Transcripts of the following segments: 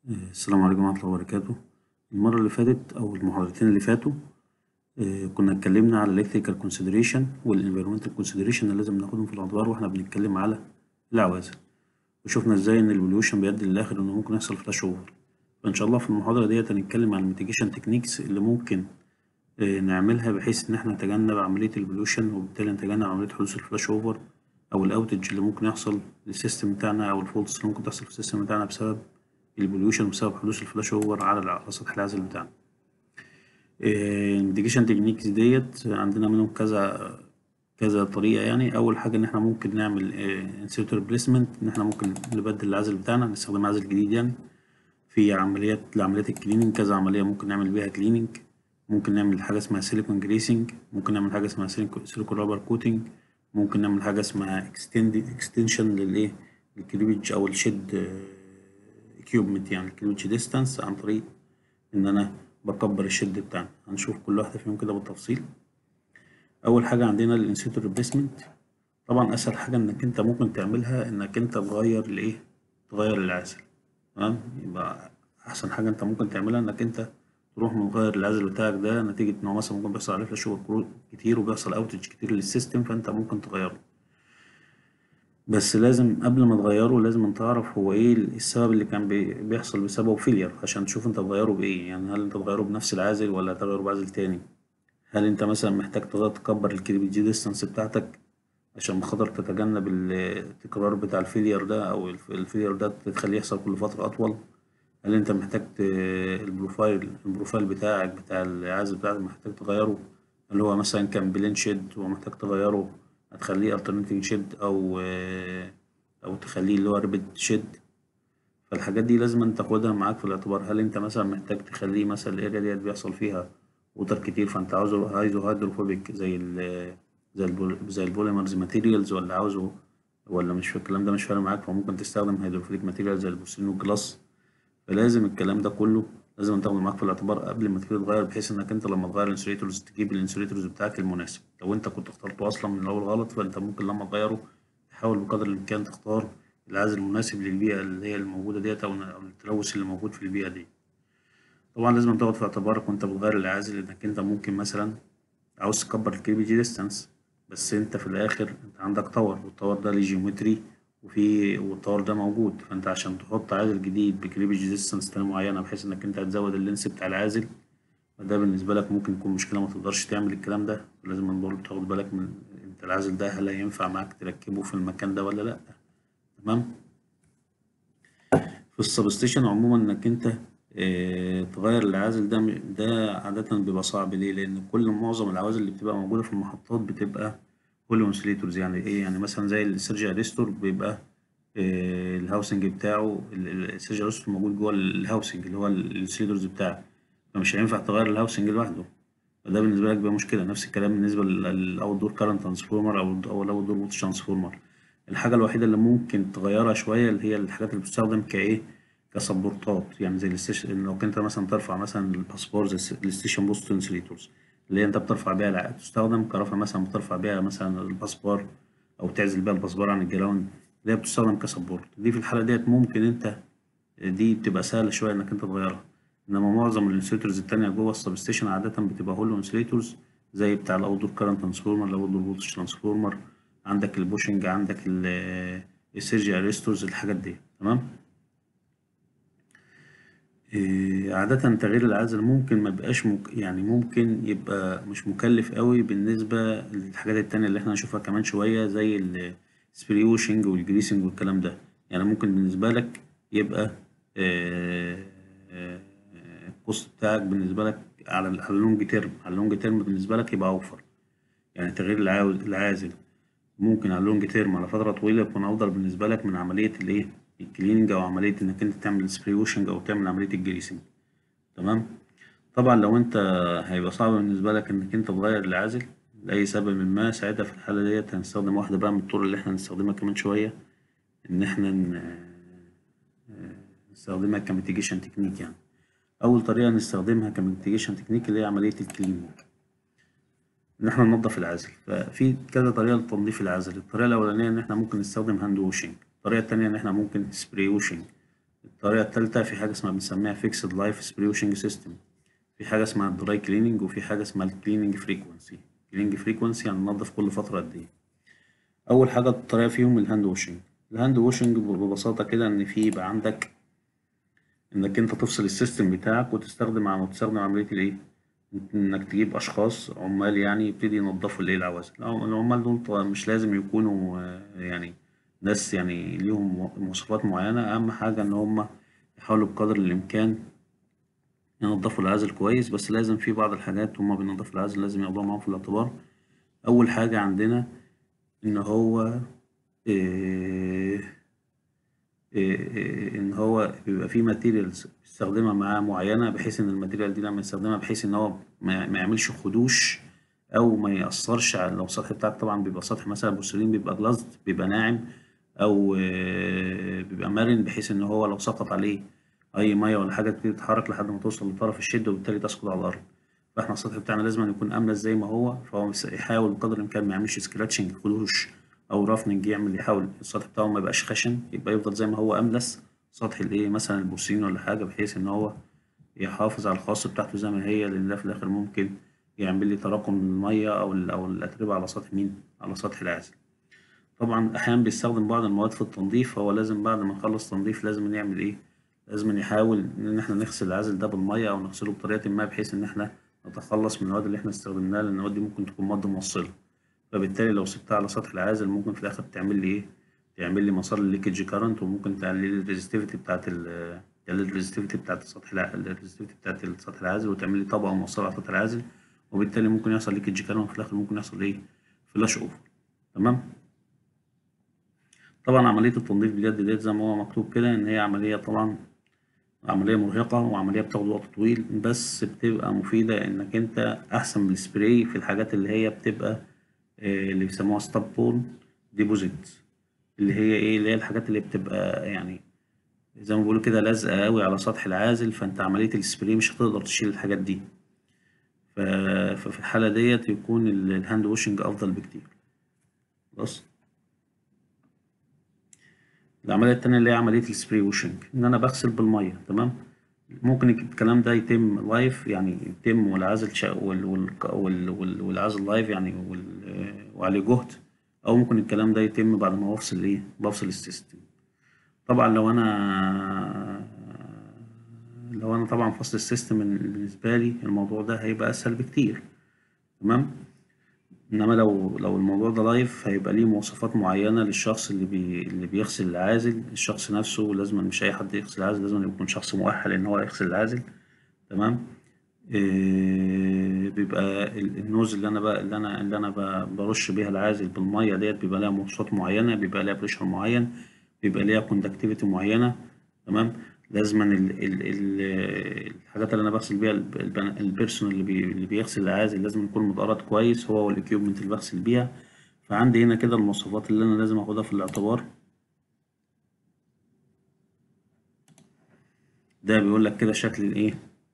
السلام عليكم ورحمة الله وبركاته المرة اللي فاتت أو المحاضرتين اللي فاتوا آه، كنا اتكلمنا على electrical consideration وال environmental consideration اللي لازم ناخدهم في الاعتبار واحنا بنتكلم على العوازل وشوفنا ازاي ان البوليوشن بيؤدي للآخر انه ممكن يحصل فلاش اوفر فإن شاء الله في المحاضرة ديت هنتكلم عن الميتيجيشن تكنيكس اللي ممكن آه، نعملها بحيث إن احنا نتجنب عملية البوليوشن وبالتالي نتجنب عملية حدوث الفلاش اوفر أو الأوتج اللي ممكن يحصل للسيستم بتاعنا أو الفولتس اللي ممكن تحصل في السيستم بتاعنا بسبب البوليوشن بسبب حدوث الفلاش اوفر على الع- على سطح العازل بتاعنا الميتيجيشن تكنيكس ديت عندنا منهم كذا كذا طريقة يعني أول حاجة إن إحنا ممكن نعمل انسيرتور ريبليسمنت إن إحنا ممكن نبدل العازل بتاعنا نستخدم عازل جديد يعني في عمليات لعمليات الكليننج كذا عملية ممكن نعمل بيها كليننج ممكن نعمل حاجة اسمها سيليكون جريسنج ممكن نعمل حاجة اسمها سيليكون رابر كوتنج ممكن نعمل حاجة اسمها اكستند اكستنشن للإيه الكليفج أو الشد اكيوبمنت يعني الكليفج ديستانس عن طريق إن أنا بكبر الشد بتاعنا هنشوف كل واحدة فيهم كده بالتفصيل أول حاجة عندنا الانسيتور ريبليسمنت طبعا أسهل حاجة إنك أنت ممكن تعملها إنك أنت تغير الإيه تغير العازل تمام يبقى أحسن حاجة أنت ممكن تعملها إنك أنت تروح مغير العازل بتاعك ده نتيجة إن هو مثلا ممكن بيحصل عليه فلاش اوفر كتير وبيحصل أوتج كتير للسيستم فأنت ممكن تغيره بس لازم قبل ما تغيره لازم تعرف هو ايه السبب اللي كان بي- بيحصل بسببه فيلير عشان تشوف انت تغيره بايه يعني هل انت تغيره بنفس العازل ولا تغيره بعازل تاني هل انت مثلا محتاج تغ- تكبر الكريبت جي ديستانس بتاعتك عشان بخاطر تتجنب التكرار بتاع الفيلير ده او الف- الفيلير ده تخليه يحصل كل فترة اطول هل انت محتاج ت- البروفايل البروفايل بتاعك بتاع العازل بتاعك محتاج تغيره اللي هو مثلا كان بلين شيد ومحتاج تغيره هتخليه alternating شيد او آه، او تخليه اللي هو ريبت شيد فالحاجات دي لازم انت تاخدها معاك في الاعتبار هل انت مثلا محتاج تخليه مثلا الاريا ديت بيحصل فيها ووتر كتير فانت عاوزه عايزه هيدروفوبيك زي ال زي البول زي البوليمرز ماتيريالز ولا عاوزه ولا مش الكلام ده مش فارق معاك فممكن تستخدم هيدروفيليك ماتيريال زي البورسلين والجلاس فلازم الكلام ده كله لازم تاخده معاك في الاعتبار قبل ما تيجي تغير بحيث انك انت لما تغير الانسوليتورز تجيب الانسوليتورز بتاعك المناسب لو انت كنت اخترته اصلا من الاول غلط فانت ممكن لما تغيره تحاول بقدر الامكان تختار العازل المناسب للبيئه اللي هي الموجوده ديت او أو التلوث اللي موجود في البيئه دي طبعا لازم تاخد في اعتبارك وانت بتغير العازل انك انت ممكن مثلا عاوز تكبر الكي جي ديستانس بس انت في الاخر انت عندك تاور والتاور ده ليه جيومتري وفي والتاور ده موجود فانت عشان تحط عازل جديد بكليفج ديستانس تاني معينه بحيث انك انت هتزود اللينس بتاع العازل فده بالنسبه لك ممكن يكون مشكله ما تقدرش تعمل الكلام ده لازم برضه تاخد بالك من انت العازل ده هل هينفع معاك تركبه في المكان ده ولا لا تمام في السبستيشن عموما انك انت اه تغير العازل ده ده عادة بيبقى صعب ليه؟ لأن كل معظم العوازل اللي بتبقى موجودة في المحطات بتبقى بولي انسوليتورز يعني ايه يعني مثلا زي السيرجي اريستور بيبقى اه الهاوسنج بتاعه ال- ال- السيرجي اريستور موجود جوه الهاوسنج اللي هو الانسوليتورز بتاعه فمش هينفع تغير الهاوسنج لوحده فده بالنسبة لك بيبقى مشكلة نفس الكلام بالنسبة للأوت دور كارنت ترانسفورمر أو أو الأوت دور ووتش ترانسفورمر الحاجة الوحيدة اللي ممكن تغيرها شوية اللي هي الحاجات اللي بتستخدم كإيه كسبورتات يعني زي الستيشن لو كنت مثلا ترفع مثلا الباسبور زي الستيشن بوست انسوليتورز اللي هي انت بترفع بيها الع- تستخدم كرفع مثلا بترفع بيها مثلا الباسبور او تعزل بيها الباسبور عن الجراوند اللي هي بتستخدم كسبورت دي في الحالة ديت ممكن انت دي بتبقى سهلة شوية انك انت تغيرها انما معظم الانسوليتورز التانية جوه السبستيشن عادة بتبقى هولو انسوليتورز زي بتاع الاوت دور كارنت ترانسفورمر الاوت دور فولتج ترانسفورمر عندك البوشنج عندك ال- السيرجي اريستورز الحاجات دي تمام إيه، عادة تغيير العزل ممكن ما يبقاش مك... يعني ممكن يبقى مش مكلف قوي بالنسبة للحاجات التانية اللي احنا هنشوفها كمان شوية زي السبري ووشنج والجريسنج والكلام ده يعني ممكن بالنسبة لك يبقى آه، آه، الكوست بتاعك بالنسبة لك على ال- على اللونج تيرم على اللونج تيرم بالنسبة لك يبقى أوفر يعني تغيير العاوز العازل ممكن على اللونج تيرم على فترة طويلة يكون أفضل بالنسبة لك من عملية الإيه الكليننج أو عملية إنك أنت تعمل سبري ووشنج أو تعمل عملية الجريسنج تمام طبعا لو أنت هيبقى صعب بالنسبة لك إنك أنت تغير العازل لأي سبب ما ساعتها في الحالة ديت هنستخدم واحدة بقى من الطرق اللي إحنا هنستخدمها كمان شوية إن إحنا ن- نستخدمها كميتيجيشن تكنيك يعني أول طريقة نستخدمها كميتيجيشن تكنيك اللي هي عملية الكليننج ان احنا ننضف العزل ففي كذا طريقه لتنظيف العزل الطريقه الاولانيه ان احنا ممكن نستخدم هاند ووشنج الطريقه التانية ان احنا ممكن سبراي ووشنج الطريقة التالتة في حاجة اسمها بنسميها فيكسد لايف سبراي واشنج سيستم في حاجة اسمها الدراي كليننج وفي حاجة اسمها الكليننج فريكونسي كليننج فريكونسي يعني ننضف كل فترة قد ايه أول حاجة الطريقة فيهم الهاند واشنج الهاند واشنج ببساطة كده إن في يبقى عندك إنك أنت تفصل السيستم بتاعك وتستخدم عم وتستخدم عملية الإيه إنك تجيب أشخاص عمال يعني يبتدي ينضفوا الإيه العوازل العمال دول طبعا مش لازم يكونوا آه، يعني ناس يعني ليهم مواصفات معينة أهم حاجة إن هما يحاولوا بقدر الإمكان ينضفوا العازل كويس بس لازم في بعض الحاجات هما بينضفوا العازل لازم ياخدوها معاهم في الاعتبار أول حاجة عندنا إن هو إيه إيه إن هو بيبقى فيه ماتيريالز بيستخدمها معاه معينة بحيث إن الماتيريال دي لما يستخدمها بحيث إن هو ما ما يعملش خدوش أو ما يأثرش على لو السطح بتاعك طبعا بيبقى سطح مثلا بورسلين بيبقى جلازد بيبقى ناعم أو آه، بيبقى مرن بحيث إن هو لو سقط عليه أي مية ولا حاجة تبتدي تتحرك لحد ما توصل لطرف الشد وبالتالي تسقط على الأرض فإحنا السطح بتاعنا لازم يكون أملس زي ما هو فهو بس- يحاول بقدر الإمكان ما يعملش سكراتشنج خدوش أو رافننج يعمل يحاول السطح بتاعه ما يبقاش خشن يبقى يفضل زي ما هو أملس سطح الإيه مثلا البورسلين ولا حاجة بحيث إن هو يحافظ على الخواص بتاعته زي ما هي لأن ده في الآخر ممكن يعمل لي تراكم المية أو ال- أو الأتربة على سطح مين؟ على سطح العازل. طبعا أحيانا بيستخدم بعض المواد في التنظيف فهو لازم بعد ما نخلص تنظيف لازم نعمل إيه؟ لازم يحاول إن إحنا نغسل العازل ده بالمية أو نغسله بطريقة ما بحيث إن إحنا نتخلص من المواد اللي إحنا استخدمناها لأن المواد دي ممكن تكون مواد موصلة فبالتالي لو سبتها على سطح العازل ممكن في الآخر تعمل لي إيه؟ تعمل لي مسار الليكج كارنت وممكن تعلي لي الريزستيفيتي بتاعت ال تقلل الريزستيفيتي بتاعت السطح الع- الريزستيفيتي بتاعت السطح العازل وتعمل لي طبقة موصلة على سطح العازل وبالتالي ممكن يحصل ليكج كارنت وفي الآخر ممكن يحصل إيه؟ فلاش أوفر تمام؟ طبعا عملية التنظيف بجد ديت زي ما هو مكتوب كده إن هي عملية طبعا عملية مرهقة وعملية بتاخد وقت طويل بس بتبقى مفيدة إنك أنت أحسن من السبراي في الحاجات اللي هي بتبقى آه، اللي بيسموها ستاب بون ديبوزيت اللي هي إيه اللي هي الحاجات اللي بتبقى يعني زي ما بيقولوا كده لازقة قوي على سطح العازل فأنت عملية السبراي مش هتقدر تشيل الحاجات دي ف- ففي الحالة ديت يكون ال- الهاند واشنج أفضل بكتير خلاص العملية التانية اللي هي عملية السبراي واشنج إن أنا بغسل بالمية تمام ممكن الكلام ده يتم لايف يعني يتم والعازل شا... وال... وال... وال... وال... والعازل لايف يعني وال... وعليه جهد أو ممكن الكلام ده يتم بعد ما بفصل إيه بفصل السيستم طبعا لو أنا لو أنا طبعا فصل السيستم بالنسبة لي الموضوع ده هيبقى أسهل بكتير تمام انما لو لو الموضوع ده لايف هيبقى ليه مواصفات معينه للشخص اللي بي اللي بيغسل العازل الشخص نفسه لازم مش اي حد يغسل العازل لازم يكون شخص مؤهل ان هو يغسل العازل تمام إيه بيبقى ال- النوز اللي انا بقى اللي انا اللي انا ب- برش بيها العازل بالميه ديت بيبقى لها مواصفات معينه بيبقى لها بريشر معين بيبقى ليها كوندكتيفيتي معينه تمام لازما ال ال ال الحاجات اللي انا بغسل بيها الب- البن- البيرسون اللي, بي اللي بيغسل العازل لازم يكون متقرط كويس هو والاكيوبمنت اللي بغسل بيها فعندي هنا كده المواصفات اللي انا لازم اخدها في الاعتبار ده بيقول لك كده شكل الايه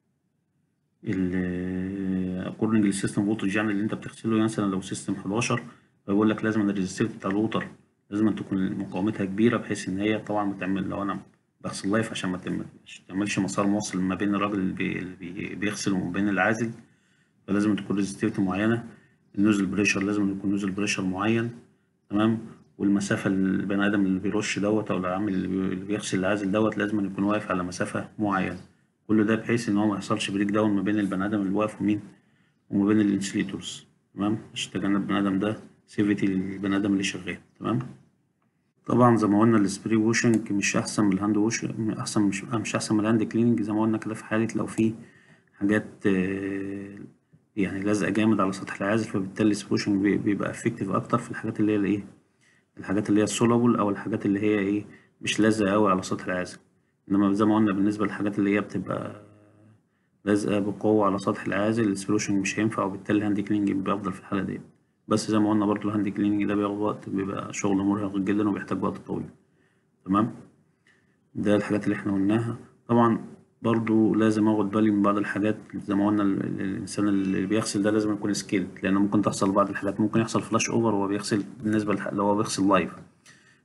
ال according للسيستم فولتج يعني اللي انت بتغسله يعني مثلا لو سيستم 11 فبيقول لك لازم الريزستيف بتاع الوتر لازم تكون مقاومتها كبيره بحيث ان هي طبعا ما تعمل لو انا بغسل لايف عشان ما تعمل- مش تعملش مسار موصل ما بين الراجل اللي بي- اللي بي- بيغسل وما بين العازل فلازم تكون ريزستيفيتي معينه النوزل بريشر لازم يكون نوزل بريشر معين تمام والمسافه البني ادم اللي بيرش دوت او العامل اللي بي- اللي بيغسل العازل دوت لازم يكون واقف على مسافه معينه كل ده بحيث ان هو ما يحصلش بريك داون ما بين البني ادم اللي واقف ومين وما بين الانسليتورز تمام عشان تجنب البني ادم ده سيفتي للبني ادم اللي شغال تمام طبعا زي ما قلنا السبراي ووشنج مش احسن من الهاند ووش احسن مش مش احسن من الهاند كليننج زي ما قلنا كده في حاله لو في حاجات آه، يعني لازقه جامد على سطح العازل فبالتالي السبوشنج بي- بيبقى افكتيف اكتر في الحاجات اللي هي الايه الحاجات اللي هي السولابل او الحاجات اللي هي ايه مش لازقه قوي على سطح العازل انما زي ما قلنا بالنسبه للحاجات اللي هي بتبقى لازقه بقوه على سطح العازل السبوشنج مش هينفع وبالتالي الهاند كليننج بيبقى افضل في الحاله دي بس زي ما قلنا برضو الهاند كليننج ده بياخد وقت بيبقى شغل مرهق جدا وبيحتاج وقت طويل تمام ده الحاجات اللي احنا قلناها طبعا برضو لازم اخد بالي من بعض الحاجات زي ما قلنا ال- ال- الانسان اللي بيغسل ده لازم يكون سكيل لان ممكن تحصل بعض الحاجات ممكن يحصل فلاش اوفر وهو بيغسل بالنسبه لح- لو هو بيغسل لايف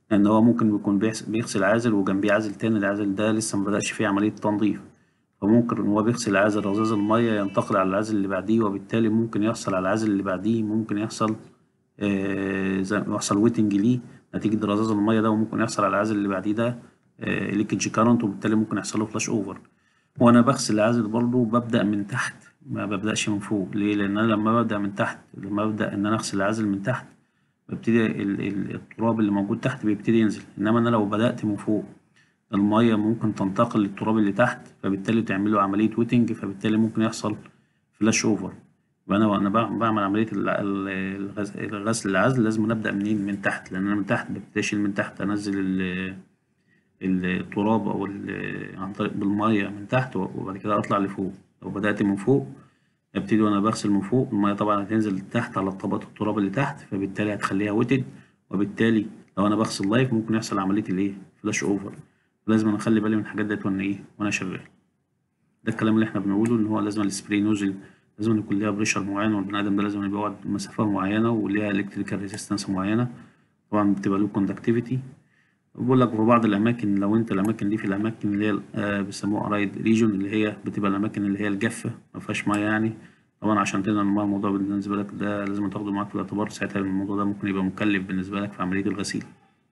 لأن هو ممكن بيكون بيغس- بيغسل عازل وجنبيه عازل تاني العازل ده لسه مبدأش فيه عملية تنظيف فممكن وهو بيغسل عازل رذاذ المية ينتقل على العازل اللي بعديه وبالتالي ممكن يحصل على العازل اللي بعديه ممكن يحصل آه، زي يحصل ويتنج ليه نتيجة رذاذ المية ده وممكن يحصل على العازل اللي بعديه ده ليكج كارنت وبالتالي ممكن يحصل له فلاش اوفر وانا بغسل العازل برضو ببدأ من تحت ما ببدأش من فوق ليه لأن أنا لما ببدأ من تحت لما ببدأ إن أنا أغسل العازل من تحت ببتدي ال- ال- التراب اللي موجود تحت بيبتدي ينزل إنما أنا لو بدأت من فوق المية ممكن تنتقل للتراب اللي تحت فبالتالي تعمل له عملية ويتنج فبالتالي ممكن يحصل فلاش اوفر يبقى أنا وأنا بع- بعمل عملية ال- ال- الغز- الغسل العزل لازم أبدأ منين من تحت لأن أنا من تحت ببتدي أشيل من تحت أنزل ال- التراب أو ال- عن طريق بالمية من تحت وبعد كده أطلع لفوق لو بدأت من فوق ابتدي وانا بغسل من فوق المية طبعا هتنزل تحت على طبقات التراب اللي تحت فبالتالي هتخليها ويتد وبالتالي لو انا بغسل لايف ممكن يحصل عملية الايه فلاش اوفر لازم انا اخلي بالي من الحاجات ديت وانا ايه وانا شغال ده الكلام اللي احنا بنقوله ان هو لازم السبراي نوزل لازم يكون ليها بريشر معين والبني ادم ده لازم يبقى يقعد مسافة معينة وليها الكتريكال ريزيستنس معينة طبعا بتبقى له كوندكتيفيتي بقول لك في بعض الأماكن لو أنت الأماكن دي في الأماكن اللي هي آه، بيسموها أرايد ريجون اللي هي بتبقى الأماكن اللي هي الجافة ما فيهاش مية يعني طبعا عشان تنقل المية الموضوع بالنسبة لك ده لازم تاخده معاك في الاعتبار ساعتها الموضوع ده ممكن يبقى مكلف بالنسبة لك في عملية الغسيل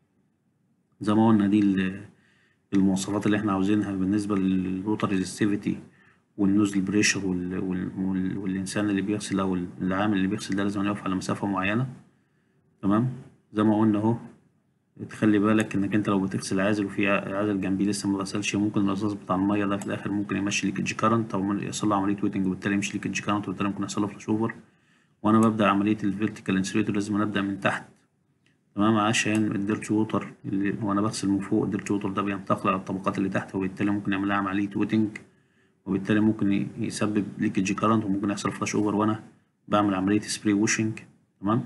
زي ما قلنا دي ال- المواصفات اللي احنا عاوزينها بالنسبة للوتر ريزستيفيتي والنوزل بريشر وال... وال... وال... والإنسان اللي بيغسل أو العامل اللي بيغسل ده لازم يقف على مسافة معينة تمام زي ما قلنا أهو تخلي بالك انك انت لو بتغسل عازل وفي عازل جنبيه لسه ما غسلش ممكن الرصاص بتاع الميه ده في الاخر ممكن يمشي ليكج كارنت او من- يحصل له عمليه ويتنج وبالتالي يمشي ليكج كارنت وبالتالي ممكن يحصل له فلاش اوفر وانا ببدا عمليه الفيرتيكال انسوليتور لازم ابدا من تحت تمام عشان الديرتي ووتر اللي وانا بغسل من فوق الديرتي ووتر ده بينتقل على الطبقات اللي تحت وبالتالي ممكن يعمل لها عمليه ويتنج وبالتالي ممكن ي- يسبب ليكج كارنت وممكن يحصل فلاش اوفر وانا بعمل عمليه سبراي ووشنج تمام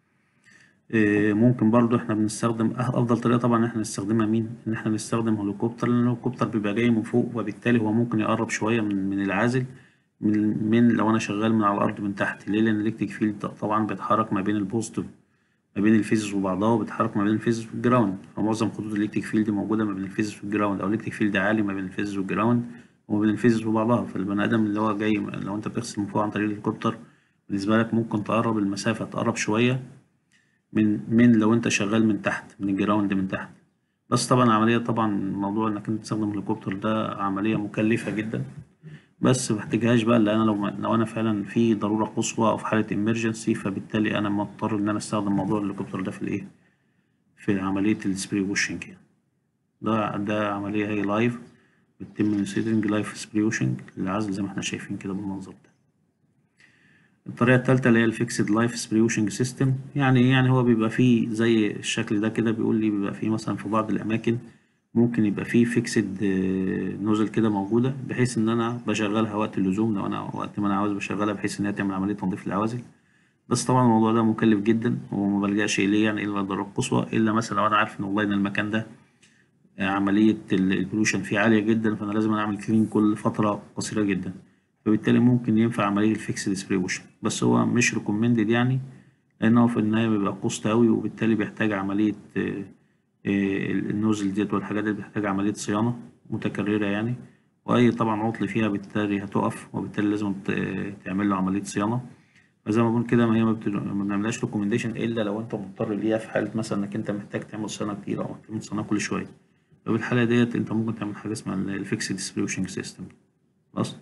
إيه، ممكن برضو احنا بنستخدم أه- افضل طريقه طبعا احنا نستخدمها مين ان احنا نستخدم هليكوبتر لان الهليكوبتر بيبقى جاي من فوق وبالتالي هو ممكن يقرب شويه من من العازل من من لو انا شغال من على الارض من تحت ليه لان الالكتريك فيلد طبعا بيتحرك ما بين البوزيتيف ما بين الفيزز وبعضها وبيتحرك ما بين الفيزز والجراوند فمعظم خطوط الالكتريك فيلد موجوده ما بين الفيزز والجراوند او الالكتريك فيلد عالي ما بين الفيزز والجراوند وما بين الفيزز وبعضها فالبني ادم اللي هو جاي لو انت بتغسل من فوق عن طريق الهليكوبتر بالنسبه لك ممكن تقرب المسافه تقرب شويه من من لو انت شغال من تحت من الجراوند من تحت بس طبعا عملية طبعا موضوع انك انت تستخدم هليكوبتر ده عملية مكلفة جدا بس محتاجهاش بقى لان انا لو لو انا فعلا في ضرورة قصوى او في حالة امرجنسي فبالتالي انا مضطر ان انا استخدم موضوع الهليكوبتر ده في الايه في عملية السبراي ووشنج يعني ده ده عملية هي لايف بتتم من سيتنج لايف سبراي ووشنج للعزل زي ما احنا شايفين كده بالمنظر ده الطريقة التالتة اللي هي الفيكسد لايف سبريوشنج سيستم يعني يعني هو بيبقى فيه زي الشكل ده كده بيقول لي بيبقى فيه مثلا في بعض الأماكن ممكن يبقى فيه فيكسد نوزل كده موجودة بحيث إن أنا بشغلها وقت اللزوم لو أنا وقت ما أنا عاوز بشغلها بحيث إن هي تعمل عملية تنظيف العوازل بس طبعا الموضوع ده مكلف جدا وما بلجأش إليه يعني إلا الضرورة القصوى إلا مثلا لو أنا عارف إن والله إن المكان ده عملية البولوشن فيه عالية جدا فأنا لازم أعمل كلين كل فترة قصيرة جدا فبالتالي ممكن ينفع عملية الفيكس ديسبريوشن بس هو مش ريكومندد يعني لأنه في النهاية بيبقى كوست أوي وبالتالي بيحتاج عملية آه، آه، النوزل ديت والحاجات دي بتحتاج عملية صيانة متكررة يعني وأي طبعا عطل فيها بالتالي هتقف وبالتالي لازم ت- تعمل له عملية صيانة فزي ما بقول كده ما هي ما بت- ما بنعملهاش ريكومنديشن إلا لو أنت مضطر ليها في حالة مثلا إنك أنت محتاج تعمل صيانة كتير أو تعمل صيانة كل شوية ففي الحالة ديت أنت ممكن تعمل حاجة اسمها الفيكس ديسبريوشن سيستم خلاص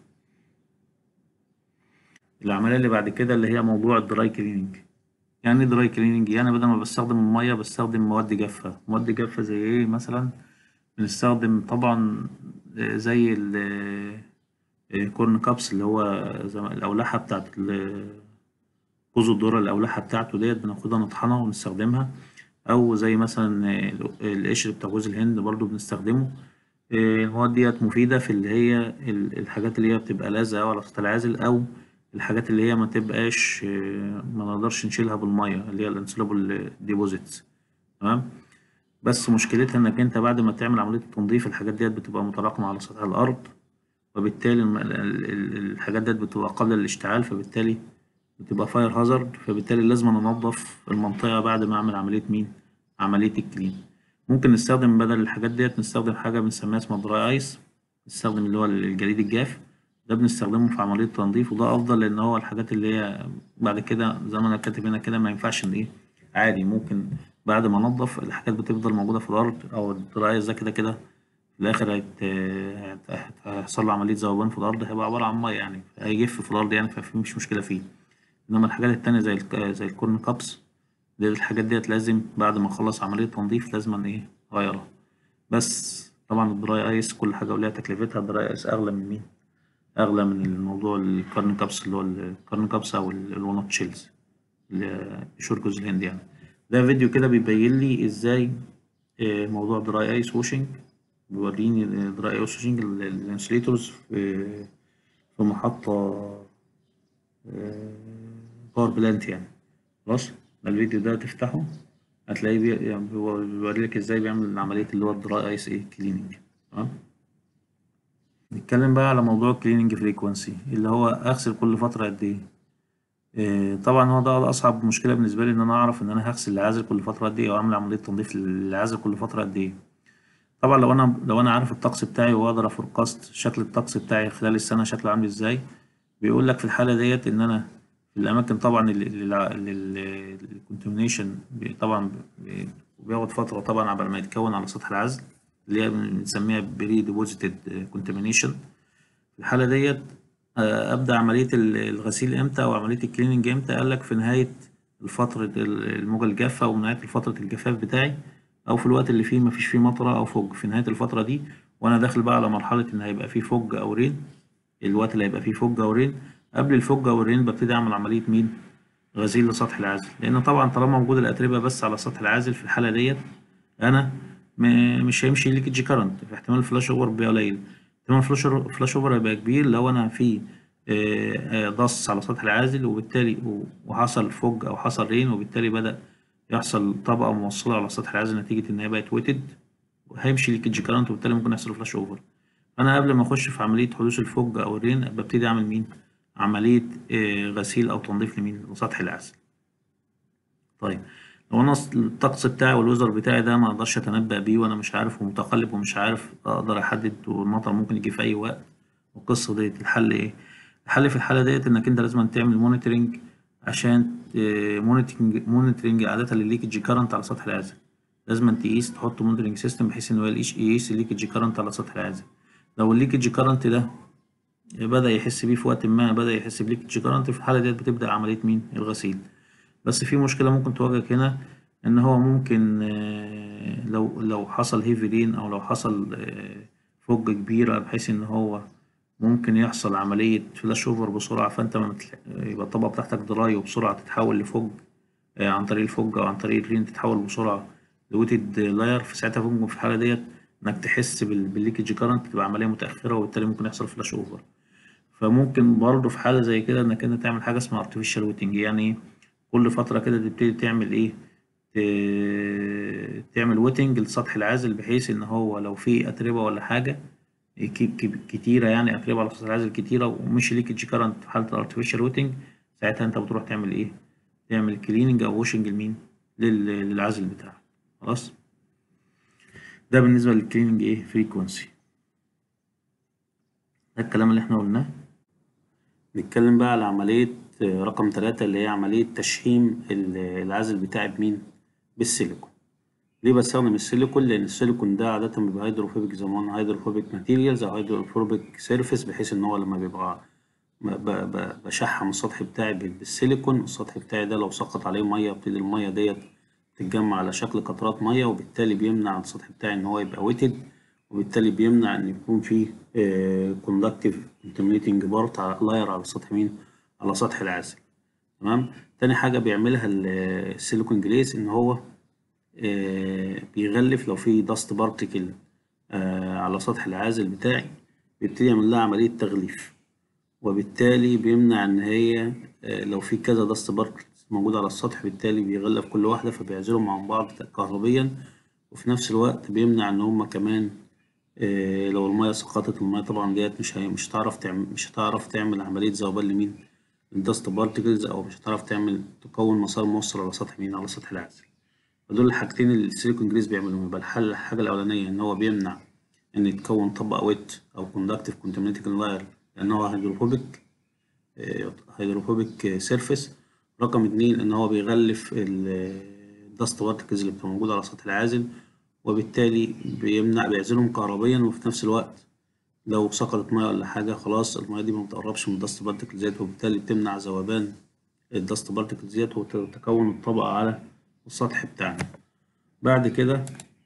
العملية اللي بعد كده اللي هي موضوع الدراي كليننج يعني ايه دراي كليننج يعني بدل ما بستخدم المية بستخدم مواد جافة مواد جافة زي ايه مثلا بنستخدم طبعا آه، زي الكورن كابس اللي هو زي ما- الأولحة بتاعت ال- جوز الذرة الأولحة بتاعته ديت بناخدها نطحنها ونستخدمها أو زي مثلا آه، القشر بتاع جوز الهند برضو بنستخدمه آه، المواد ديت مفيدة في اللي هي ال- الحاجات اللي هي بتبقى لازقة أو على سطح العازل أو الحاجات اللي هي ما تبقاش آه، ما نقدرش نشيلها بالمية اللي هي الانسولابل ديبوزيتس تمام بس مشكلتها انك انت بعد ما تعمل عملية التنظيف الحاجات ديت بتبقى متراكمة على سطح الأرض وبالتالي الم- ال- ال- الحاجات ديت بتبقى قابلة للاشتعال فبالتالي بتبقى فاير هازارد فبالتالي لازم انضف المنطقة بعد ما اعمل عملية مين عملية الكلين ممكن نستخدم بدل الحاجات ديت نستخدم حاجة بنسميها اسمها دراي ايس نستخدم اللي هو الجليد الجاف ده بنستخدمه في عملية تنظيف وده أفضل لأن هو الحاجات اللي هي بعد كده زي ما أنا كاتب هنا كده ما ينفعش إن إيه عادي ممكن بعد ما أنضف الحاجات بتفضل موجودة في الأرض أو الدراي ايس ده كده كده في الآخر هيت- هت- هيحصل له عملية ذوبان في الأرض هيبقى عبارة عن مية يعني هيجف في الأرض يعني فمفيش مشكلة فيه إنما الحاجات التانية زي الك- زي الكورن كابس دي الحاجات ديت لازم بعد ما أخلص عملية تنظيف لازم إيه أغيرها بس طبعا الدراي ايس كل حاجة وليها تكلفتها الدراي ايس أغلى من مين؟ أغلى من الموضوع الكارن كابس اللي هو الكارن كابس أو ال- الونوت شيلز اللي قشور جوز الهند يعني ده فيديو كده بيبين لي ازاي آه، موضوع دراي ايس واشنج بيوريني دراي ايس واشنج الانسوليتورز في في محطة باور بلانت يعني خلاص ده الفيديو ده تفتحه هتلاقيه بي- يعني بيو- بيوري لك ازاي بيعمل عملية اللي هو الدراي ايس ايه كليننج تمام نتكلم بقى على موضوع الكليننج فريكوانسي اللي هو اغسل كل فترة قد ايه إيه، طبعا هو ده اصعب مشكله بالنسبه لي ان انا اعرف ان انا هغسل العازل كل فتره قد ايه او اعمل عمليه تنظيف للعازل كل فتره قد ايه طبعا لو انا لو انا عارف الطقس بتاعي واقدر افوركاست شكل الطقس بتاعي خلال السنه شكله عامل ازاي بيقول لك في الحاله ديت ان انا في الاماكن طبعا الكونتمينيشن طبعا بي- بياخد فتره طبعا قبل ما يتكون على سطح العزل اللي هي بنسميها بري ديبوزيتد كونتمينيشن في الحالة ديت آه، أبدأ عملية ال- الغسيل إمتى أو عملية الكليننج إمتى قال لك في نهاية الفترة ال- الموجة الجافة أو نهاية فترة الجفاف بتاعي أو في الوقت اللي فيه مفيش فيه مطرة أو فوج في نهاية الفترة دي وأنا داخل بقى على مرحلة إن هيبقى فيه فوج أو رين الوقت اللي هيبقى فيه فوج أو رين قبل الفوج أو الرين ببتدي أعمل عملية مين؟ غسيل لسطح العازل لأن طبعا طالما موجود الأتربة بس على سطح العازل في الحالة ديت أنا م- مش هيمشي ليكج كارنت في احتمال الفلاش اوفر بيبقى قليل احتمال الفلاش فلاش اوفر هيبقى كبير لو انا في آه، آه، ضص على سطح العازل وبالتالي و- وحصل فوج او حصل رين وبالتالي بدأ يحصل طبقة موصلة على سطح العازل نتيجة ان هي بقت ويتد وهيمشي ليكج كارنت وبالتالي ممكن يحصل فلاش اوفر انا قبل ما اخش في عملية حدوث الفوج او الرين ببتدي اعمل مين عملية آه، غسيل او تنظيف لمين لسطح العازل طيب لو انا أصل الطقس بتاعي والوزر بتاعي ده ما اقدرش اتنبأ بيه وانا مش عارف ومتقلب ومش عارف اقدر احدد والمطر ممكن يجي في اي وقت والقصه ديت الحل ايه الحل في الحاله ديت انك انت لازم تعمل مونيتورنج عشان مونيتورنج مونيتورنج عاده للليكج كارنت على سطح العازل لازم تقيس تحط مونيتورنج سيستم بحيث ان هو يقيس يقيس الليكج كارنت على سطح العازل لو الليكج كارنت ده بدأ يحس بيه في وقت ما بدأ يحس بليكج كارنت في الحالة ديت بتبدأ عملية مين الغسيل بس في مشكلة ممكن تواجهك هنا إن هو ممكن آه، لو لو حصل هيفي رين أو لو حصل آه، فوج كبيرة بحيث إن هو ممكن يحصل عملية فلاش أوفر بسرعة فأنت ما متلح- يبقى الطبقة بتاعتك دراي وبسرعة تتحول لفوج آه، عن طريق الفوج أو عن طريق الرين تتحول بسرعة لويتد لاير في ساعتها ممكن في الحالة ديت إنك تحس بال- بالليكج كارنت تبقى عملية متأخرة وبالتالي ممكن يحصل فلاش أوفر فممكن برضه في حالة زي كده إنك أنت تعمل حاجة اسمها artificial wetting يعني إيه؟ كل فترة كده تبتدي تعمل إيه ت- تعمل ويتنج لسطح العازل بحيث إن هو لو في أتربة ولا حاجة ك- ك- كتيرة يعني أتربة على سطح العازل كتيرة ومش ليكج كارنت في حالة الارتفيشال ويتنج ساعتها أنت بتروح تعمل إيه؟ تعمل كليننج أو واشنج لمين؟ لل- للعازل بتاعك خلاص؟ ده بالنسبة للكليننج إيه؟ فريكونسي ده الكلام اللي إحنا قلناه نتكلم بقى على عملية آه، رقم ثلاثة اللي هي عملية تشحيم ال- العازل بتاعي بمين؟ بالسيليكون. ليه بستخدم السيليكون؟ لأن السيليكون ده عادة بيبقى هيدروفوبيك زي ما قلنا هيدروفوبيك ماتيريالز أو هيدروفوبيك سيرفيس بحيث إن هو لما بيبقى ب- ب- ب- بشحم السطح بتاعي بال- بالسيليكون السطح بتاعي ده لو سقط عليه مية بتبتدي المية ديت تتجمع على شكل قطرات مية وبالتالي بيمنع السطح بتاعي إن هو يبقى ويتد وبالتالي بيمنع إن يكون فيه كوندكتيف contaminating بارت على لاير على سطح مين؟ على سطح العازل تمام؟ تاني حاجة بيعملها ال- السيليكون جليس إن هو آه، بيغلف لو في داست بارتيكل على سطح العازل بتاعي بيبتدي يعمل لها عملية تغليف وبالتالي بيمنع إن هي آه، لو في كذا داست بارتكلز موجودة على السطح بالتالي بيغلف كل واحدة فبيعزلهم عن بعض كهربيا وفي نفس الوقت بيمنع إن هما كمان آه، لو المية سقطت المية طبعا ديت مش هي مش هتعرف تعمل مش هتعرف تعمل عملية ذوبان لمين؟ للدست بارتكلز أو مش هتعرف تعمل تكون مسار موصل على سطح مين؟ على سطح العازل. فدول الحاجتين اللي السيليكون جريس بيعملهم يبقى الحل الحاجة الأولانية إن هو بيمنع إن يتكون طبقة ويت أو كوندكتيف كونتامينيتنج لاير لأن هو هيدروفوبيك هيدروفوبيك سيرفيس رقم اتنين إن هو بيغلف الدست بارتكلز اللي بتبقى موجودة على سطح العازل وبالتالي بيمنع بيعزلهم كهربيا وفي نفس الوقت لو سقطت مية ولا حاجة خلاص المية دي متقربش من الدست بارتكلز ديت وبالتالي بتمنع ذوبان الدست بارتكلز ديت وتكون الطبقة على السطح بتاعنا بعد كده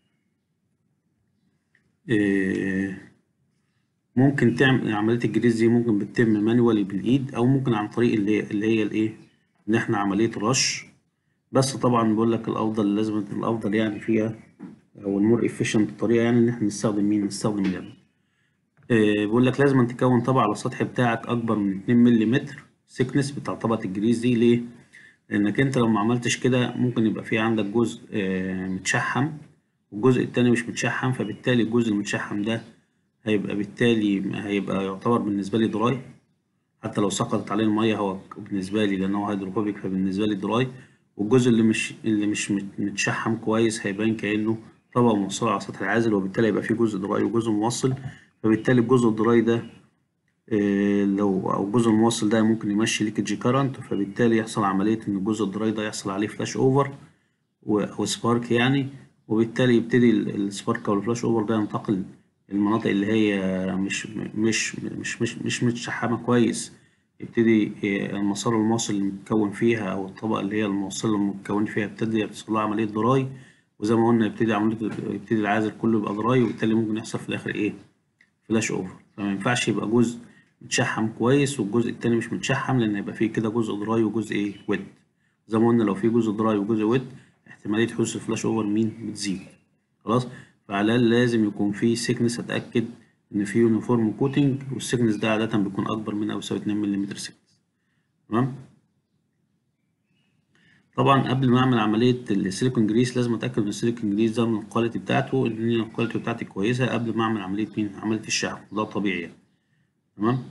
ممكن تعمل عملية الجريز دي ممكن بتتم مانوالي بالإيد أو ممكن عن طريق اللي هي اللي هي الإيه إن إحنا عملية رش بس طبعا بقول لك الأفضل لازم الأفضل يعني فيها أو المور إفيشنت طريقة يعني إن إحنا نستخدم مين؟ نستخدم اليد. بيقول لك لازم تكون طبقة على السطح بتاعك أكبر من 2 ملم سيكنس بتاع طبقة الجريز دي ليه؟ لأنك أنت لو ما عملتش كده ممكن يبقى في عندك جزء متشحم والجزء التاني مش متشحم فبالتالي الجزء المتشحم ده هيبقى بالتالي هيبقى يعتبر بالنسبة لي دراي حتى لو سقطت عليه المية هو بالنسبة لي لأن هو هيدروفوبيك فبالنسبة لي دراي والجزء اللي مش اللي مش متشحم كويس هيبان كأنه طبقة موصلة على سطح العازل وبالتالي هيبقى فيه جزء دراي وجزء موصل فبالتالي الجزء الدراي ده لو أو الجزء الموصل ده ممكن يمشي ليكج كارنت فبالتالي يحصل عملية إن الجزء الدراي ده يحصل عليه فلاش أوفر أو سبارك يعني وبالتالي يبتدي السبارك أو الفلاش أوفر ده ينتقل المناطق اللي هي مش مش مش مش مش متشحمة كويس يبتدي المسار الموصل اللي متكون فيها أو الطبقة اللي هي الموصلة اللي متكون فيها يبتدي يحصل لها عملية دراي وزي ما قلنا يبتدي عملية يبتدي العازل كله يبقى دراي وبالتالي ممكن يحصل في الآخر إيه فلاش أوفر فما ينفعش يبقى جزء متشحم كويس والجزء التاني مش متشحم لأن يبقى فيه كده جزء دراي وجزء إيه ويت زي ما قلنا لو في جزء دراي وجزء ويت احتمالية حدوث الفلاش أوفر مين بتزيد خلاص فعلى لازم يكون في سيكنس أتأكد إن في يونيفورم كوتنج والسيكنس ده عادة بيكون أكبر من أو يساوي 2 ملم سيكنس تمام طبعا قبل ما أعمل عملية السيليكون جريس لازم أتأكد إن السيليكون جريس ده من الكواليتي بتاعته إن الكواليتي بتاعتي كويسة قبل ما أعمل عملية مين عملية الشحم ده طبيعي يعني تمام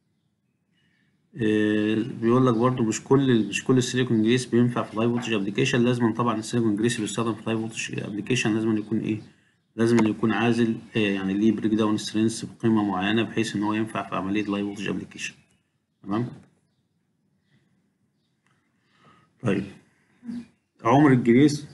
آه بيقول لك برضو مش كل مش كل السيليكون جريس بينفع في الهاي فولتج ابلكيشن لازم طبعا السيليكون جريس اللي بيستخدم في الهاي فولتج ابلكيشن لازم يكون ايه لازم يكون عازل آه يعني ليه بريك داون سترينث بقيمه معينه بحيث ان هو ينفع في عمليه الهاي فولتج ابلكيشن تمام طيب عمر الجريس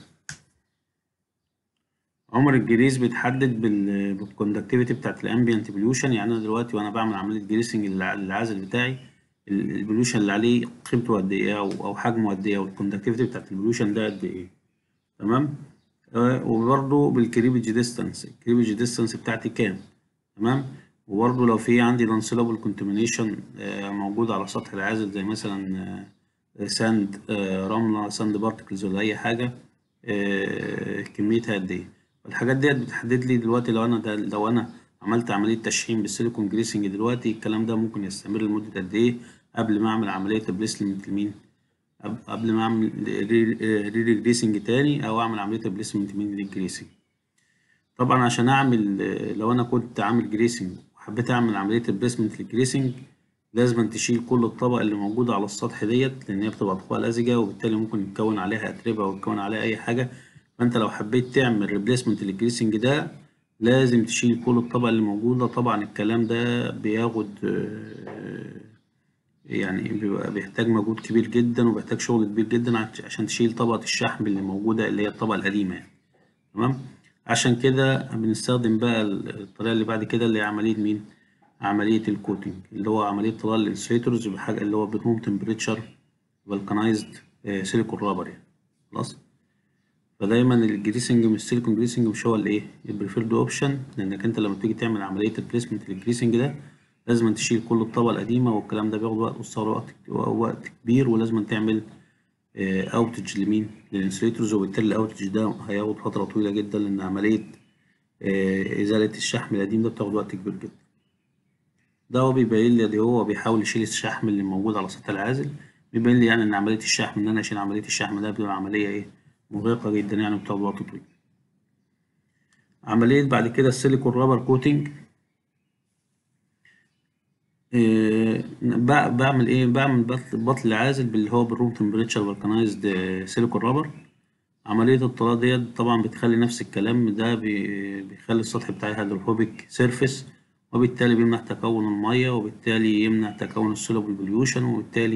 عمر الجريس بيتحدد بالكوندكتيفيتي بتاعت الامبيانت بوليوشن يعني انا دلوقتي وانا بعمل عمليه جريسنج للعازل بتاعي البوليوشن اللي عليه قيمته قد ايه او او حجمه قد ايه والكوندكتيفيتي بتاعت البوليوشن ده قد ايه تمام آه وبرده بالكريبج ديستانس الكريبج ديستانس بتاعتي كام تمام وبرده لو في عندي لانسلابل كونتامينيشن آه موجود على سطح العازل زي مثلا آه ساند رمله ساند بارتكلز ولا اي حاجه كميتها قد ايه الحاجات ديت بتحدد لي دلوقتي لو انا ده لو انا عملت عملية تشحيم بالسيليكون جريسنج دلوقتي الكلام ده ممكن يستمر لمدة قد ايه قبل ما اعمل عملية بليسمنت لمين قبل ما اعمل ري جريسنج تاني او اعمل عملية بليسمنت مين للجريسنج طبعا عشان اعمل لو انا كنت عامل جريسنج وحبيت اعمل عملية البليسمنت للجريسنج لازم تشيل كل الطبقة اللي موجودة على السطح ديت لان هي بتبقى طبقة لزجة وبالتالي ممكن يتكون عليها اتربة او يتكون عليها اي حاجة فانت لو حبيت تعمل ريبليسمنت للجريسنج ده لازم تشيل كل الطبقة اللي موجودة طبعا الكلام ده بياخد يعني بيبقى بيحتاج مجهود كبير جدا وبيحتاج شغل كبير جدا عشان تشيل طبقة الشحم اللي موجودة اللي هي الطبقة القديمة يعني تمام عشان كده بنستخدم بقى الطريقة اللي بعد كده اللي هي عملية مين عملية الكوتنج اللي هو عملية طلال الانسيتورز بحاجة اللي هو بروم تمبريتشر فالكنايزد سيليكون رابر يعني خلاص فدايما الجريسنج من السيليكون جريسنج مش هو الايه البريفيرد اوبشن لانك انت لما تيجي تعمل عمليه البليسمنت للجريسنج ده لازم تشيل كل الطبقه القديمه والكلام ده بياخد وقت قصير وقت وقت كبير ولازم تعمل اوتج لمين للانسوليتورز وبالتالي الاوتج ده هياخد فتره طويله جدا لان عمليه ازاله الشحم القديم ده بتاخد وقت كبير جدا ده هو بيبين لي هو بيحاول يشيل الشحم اللي موجود على سطح العازل بيبين لي يعني ان عمليه الشحم ان انا اشيل عمليه الشحم ده بتبقى عمليه ايه مرهقة جدا يعني بتاخد وقت طويل عملية بعد كده السيليكون رابر كوتنج إيه بعمل ايه بعمل بطل عازل باللي هو بالروم تمبريتشر فالكنايزد سيليكون رابر عملية الطلاء ديت طبعا بتخلي نفس الكلام ده بي- بيخلي السطح بتاعي هيدروفوبيك سيرفيس وبالتالي بيمنع تكون المية وبالتالي يمنع تكون السولوبل بوليوشن وبالتالي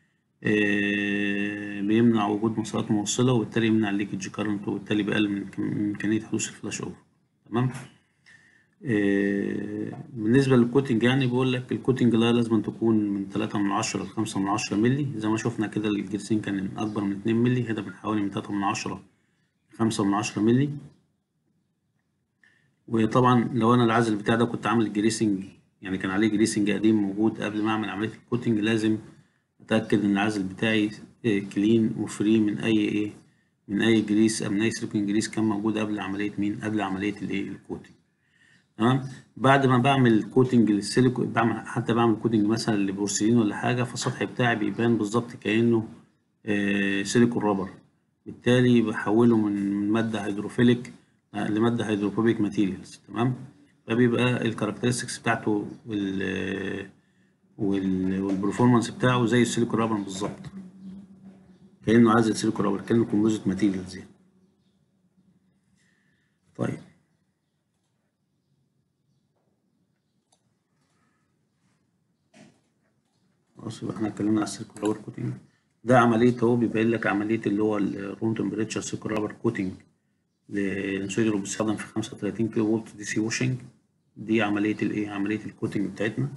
آه، بيمنع وجود مسارات موصلة وبالتالي يمنع الليكج كارنت وبالتالي بيقلل من إمك- من إمكانية حدوث الفلاش أوفر تمام آه، بالنسبة للكوتنج يعني بيقول لك الكوتنج لا لازم تكون من تلاتة من عشرة لخمسة من عشرة ملي زي ما شفنا كده الجرسين كان أكبر من اتنين ملي هنا من حوالي من تلاتة من عشرة لخمسة من عشرة ملي وطبعا لو أنا العزل بتاع ده كنت عامل جريسنج يعني كان عليه جريسنج قديم موجود قبل ما أعمل عملية الكوتنج لازم أتأكد إن العزل بتاعي كلين وفري من أي إيه من أي جريس أو من أي سيليكون جريس كان موجود قبل عملية مين قبل عملية الإيه الكوتنج تمام بعد ما بعمل كوتنج للسيليكون بعمل حتى بعمل كوتنج مثلا لبورسلين ولا حاجه فالسطح بتاعي بيبان بالظبط كانه آه، سيليكون رابر بالتالي بحوله من من ماده هيدروفيليك آه، لماده هيدروفوبيك ماتيريالز تمام فبيبقى الكاركترستكس بتاعته وال وال والبرفورمانس بتاعه زي السيليكون رابر بالظبط كانه عازل سيليكون رابر كانه كومبوزيت ماتيريالز يعني طيب خلاص يبقى احنا اتكلمنا على السيركل رابر كوتنج ده عملية اهو بيبين لك عملية اللي هو الروم تمبريتشر سيركل رابر كوتنج للانسولين اللي بيستخدم في 35 كيلو فولت دي سي واشنج دي عملية الايه عملية الكوتنج بتاعتنا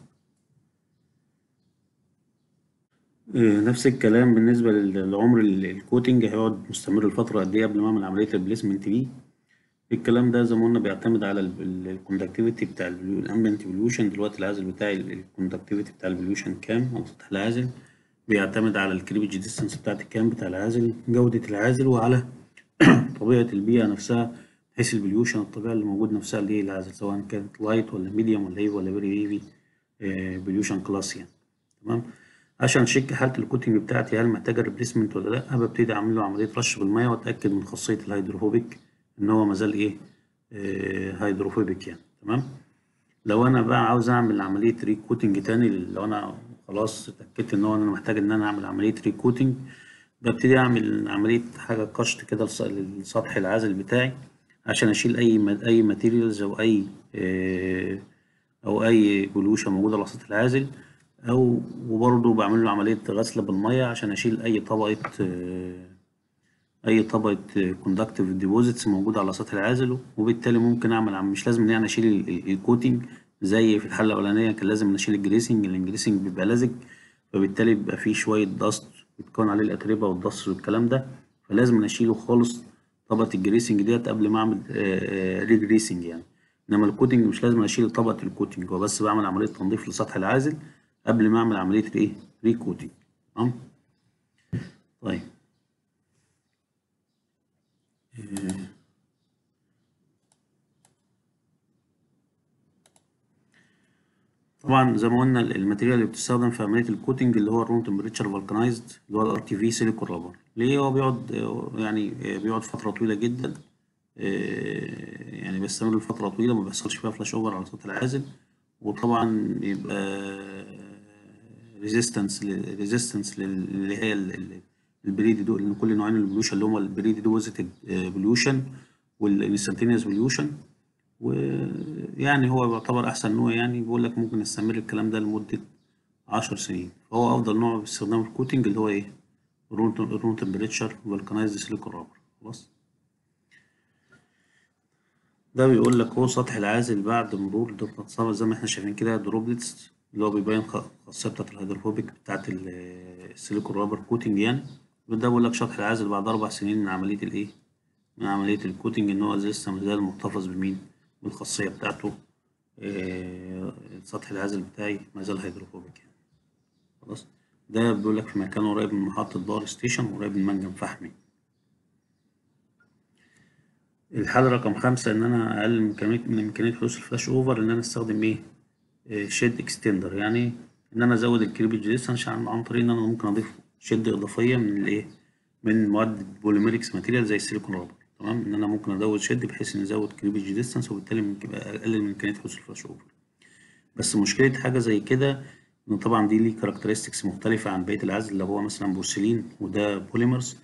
آه، نفس الكلام بالنسبة لل- لعمر ال- الكوتنج هيقعد مستمر لفترة قد ايه قبل ما اعمل عملية البليسمنت دي الكلام ده زي ما قلنا بيعتمد على الكوندكتيفيتي بتاع الامبيانت بوليوشن دلوقتي العازل بتاعي الكوندكتيفيتي بتاع البوليوشن كام على سطح العازل بيعتمد على الكريبج ديستانس بتاعت الكام بتاع العازل جودة العازل وعلى طبيعة البيئة نفسها بحيث البوليوشن الطبيعة اللي موجود نفسها اللي هي العازل سواء كانت لايت ولا ميديوم ولا هيفي ولا فيري هيفي بوليوشن كلاس يعني تمام عشان اشيك حالة الكوتنج بتاعتي هل محتاجة ريبليسمنت ولا لأ ببتدي أعمل له عملية رش بالمية وأتأكد من خاصية الهيدروفوبيك إن هو مازال إيه آه، هيدروفوبيك يعني تمام لو أنا بقى عاوز أعمل عملية ريكوتنج تاني لو أنا خلاص اتأكدت إن هو أنا محتاج إن أنا أعمل عملية ريكوتنج ببتدي أعمل عملية حاجة قشط كده لص- للسطح العازل بتاعي عشان أشيل أي ما- أي ماتيريالز أو أي آه، أو أي بولوشن موجودة على سطح العازل أو وبرضه بعمل له عملية غسل بالمية عشان أشيل أي طبقة آه، أي طبقة كوندكتيف ديبوزيتس موجودة على سطح العازل وبالتالي ممكن أعمل عم مش لازم إن أنا أشيل ال- ال- الكوتنج زي في الحلة الأولانية كان لازم نشيل الجريسنج لأن الجريسنج بيبقى لزج فبالتالي بيبقى فيه شوية دست بيتكون عليه الأتربة والدست والكلام ده فلازم أشيله خالص طبقة الجريسنج ديت قبل ما أعمل ريجريسنج يعني إنما الكوتنج مش لازم أشيل طبقة الكوتنج هو بس بعمل عملية تنظيف لسطح العازل قبل ما أعمل عملية الإيه ريكوتنج تمام طيب طبعا زي ما قلنا الماتيريال اللي بتستخدم في عمليه الكوتنج اللي هو الروم تمبريتشر فالكنايزد اللي هو الار تي في سيليكون رابر ليه هو بيقعد آه، يعني آه، بيقعد فتره طويله جدا آه، يعني بيستمر لفتره طويله ما بيحصلش فيها فلاش اوفر على سطح العازل وطبعا بيبقى ريزيستنس ريزيستنس اللي هي ال- ال- البريد دول لان كل نوعين البوليوشن اللي هم البريد دوزيتد بوليوشن والانستنتينيوس بوليوشن ويعني هو يعتبر أحسن نوع يعني بيقول لك ممكن يستمر الكلام ده لمدة عشر سنين فهو أفضل نوع باستخدام الكوتنج اللي هو إيه؟ الروم تمبريتشر فالكنايزد سيليكون رابر خلاص ده بيقول لك هو سطح العازل بعد مرور دورة الصبر زي ما احنا شايفين كده دروبلتس اللي هو بيبين خ- الخاصية بتاعت الهيدروفوبيك بتاعت ال- السيليكون رابر كوتنج يعني وده بيقول لك سطح العازل بعد أربع سنين من عملية الإيه؟ من عملية الكوتنج إن هو لسه مازال محتفظ بمين؟ بالخاصية بتاعته آه، سطح العازل بتاعي مازال هيدروفوبيك يعني خلاص ده بيقول لك في مكان قريب من محطة باور ستيشن وقريب من منجم فحمي الحالة رقم خمسة إن أنا أقلل من إمكانية من إمكانية حدوث الفلاش أوفر إن أنا أستخدم إيه؟ شيد إكستندر يعني إن أنا أزود الكريبج ديستانس عن عن طريق إن أنا ممكن أضيف شد إضافية من الإيه؟ من مواد بوليميركس ماتيريال زي السيليكون رابر تمام إن أنا ممكن أزود شد بحيث إن أزود كريبج ديستانس وبالتالي ممكن يبقى أقلل من إمكانية حدوث الفلاش أوفر بس مشكلة حاجة زي كده إن طبعا دي ليه كاركترستكس مختلفة عن بقية العزل اللي هو مثلا بورسلين وده بوليمرز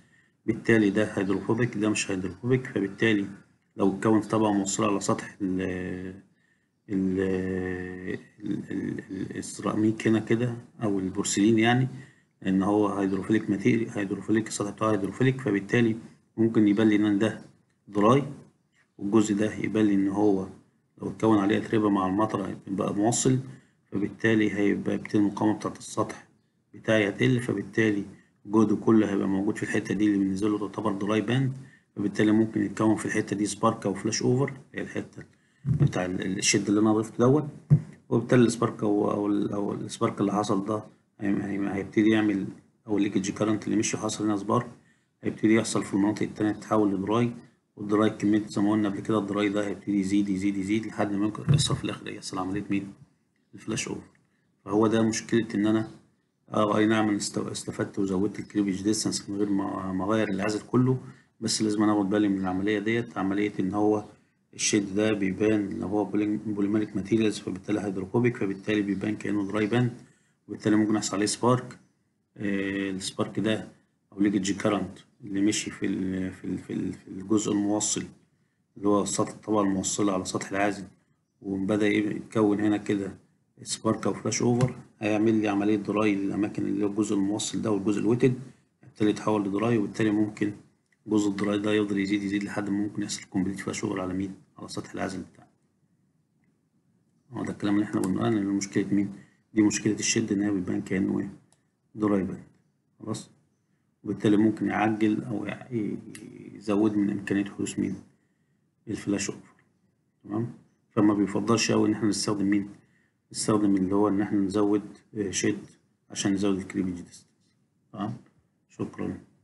بالتالي ده هيدروفوبيك ده مش هيدروفوبيك فبالتالي لو اتكون في طبقة موصلة على سطح ال ال ال- ال- السيراميك هنا كده أو البورسلين يعني لأن هو هيدروفيليك ماتيريال هيدروفيليك السطح بتاعه هيدروفيليك فبالتالي ممكن يبان لي إن ده دراي والجزء ده يبان لي إن هو لو اتكون عليه أتربة مع المطرة يبقى موصل فبالتالي هيبقى يبتدي المقاومة بتاعة السطح بتاعي هتقل فبالتالي الجهد كله هيبقى موجود في الحتة دي اللي بالنسبة له تعتبر دراي باند فبالتالي ممكن يتكون في الحتة دي سبارك أو فلاش أوفر هي الحتة بتاع ال- الشد اللي أنا ضفته دوت وبالتالي السبارك أو أو ال- أو السبارك اللي حصل ده هي- هي- هيبتدي يعمل أو الليكج كارنت اللي مشي حصل هنا سبارك هيبتدي يحصل في المناطق التانية تتحول لدراي والدراي كمية زي ما قلنا قبل كده الدراي ده هيبتدي يزيد يزيد يزيد لحد ما ممكن يحصل في الآخر يحصل عملية مين؟ الفلاش أوفر فهو ده مشكلة إن أنا اه اي نعم أنا است- استفدت وزودت الكليفج ديستانس من غير ما ما اغير العزل كله بس لازم أنا اخد بالي من العمليه ديت عمليه ان هو الشد ده بيبان ان هو بوليميريك ماتيريالز فبالتالي هيدروفوبيك فبالتالي بيبان كانه دراي باند وبالتالي ممكن يحصل عليه سبارك آه السبارك ده او ليكج كارنت اللي مشي في ال في ال في ال- في الجزء الموصل اللي هو سطح الطبقه الموصله على سطح العازل وبدأ يتكون هنا كده سبارك أو فلاش أوفر هيعمل لي عملية دراي للأماكن اللي هو الجزء الموصل ده والجزء الويتد بالتالي يتحول لدراي وبالتالي ممكن جزء الدراي ده يفضل يزيد يزيد لحد ما ممكن يحصل كومبليت فلاش أوفر على مين؟ على سطح العازل بتاعنا. هو ده الكلام اللي احنا قلناه إن مشكلة مين؟ دي مشكلة الشد إن هي بتبان كأنه إيه؟ دراي باند خلاص؟ وبالتالي ممكن يعجل أو يع- يزود من إمكانية حدوث مين؟ الفلاش أوفر. تمام فما بيفضلش أوي إن إحنا نستخدم مين؟ نستخدم اللي هو إن إحنا نزود آه، شد عشان نزود الكليفج ديستانس تمام شكرا